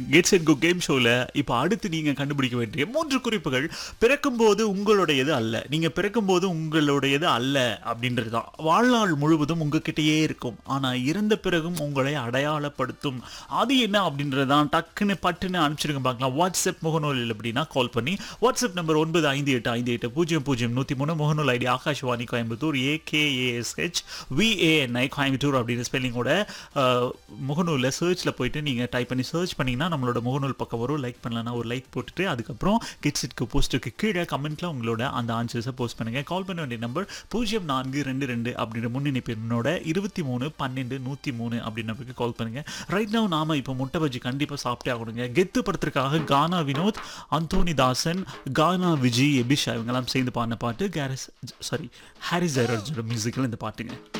gets and go game ஷோவில் இப்போ அடுத்து நீங்கள் கண்டுபிடிக்க வேண்டிய மூன்று குறிப்புகள் பிறக்கும்போது உங்களுடையது அல்ல நீங்கள் பிறக்கும்போது உங்களுடையது அல்ல அப்படின்றது தான் வாழ்நாள் முழுவதும் உங்ககிட்டயே இருக்கும் ஆனால் இறந்த பிறகும் உங்களை அடையாளப்படுத்தும் அது என்ன அப்படின்றது தான் டக்குன்னு பட்டுன்னு அனுப்பிச்சிருங்க பார்க்கலாம் வாட்ஸ்அப் முகநூலில் அப்படின்னா கால் பண்ணி வாட்ஸ்அப் நம்பர் ஒன்பது ஐந்து எட்டு ஐந்து எட்டு பூஜ்ஜியம் பூஜ்ஜியம் நூற்றி மூணு முகநூல் ID Akashvani Coimbatore A K A S H V A N I Coimbatore அப்படின்னு ஸ்பெல்லிங்கோட முகநூலில் சர்ச்சில் போயிட்டு நீங்கள் டைப் பண்ணி சர்ச் பண்ணிங்கன்னா நம்மளோட முகநூல் பக்கம் வரும் லைக் பண்ணலன்னா ஒரு லைக் போட்டுட்டு அதுக்கப்புறம் கிட்ஸிட்க்கு போஸ்ட்டுக்கு கீழே கமெண்ட்டில் உங்களோட அந்த ஆன்சர்ஸை போஸ்ட் பண்ணுங்கள் கால் பண்ண வேண்டிய நம்பர் பூஜ்ஜியம் நான்கு ரெண்டு ரெண்டு அப்படின்ற முன்னிணைப்பு என்னோட இருபத்தி மூணு பன்னெண்டு நூற்றி மூணு அப்படின்ற நம்பருக்கு கால் பண்ணுங்கள் ரைட் now நாம இப்போ முட்டை பஜ்ஜி கண்டிப்பாக சாப்பிட்டே ஆகணுங்க கெத்து படத்திற்காக கானா வினோத் அந்தோனி தாசன் கானா விஜய் எபிஷா இவங்கெல்லாம் சேர்ந்து பாடின பாட்டு கேரஸ் சாரி ஹாரிஸ் ஜெயராஜோட மியூசிக்கில் இந்த பாட்டுங்க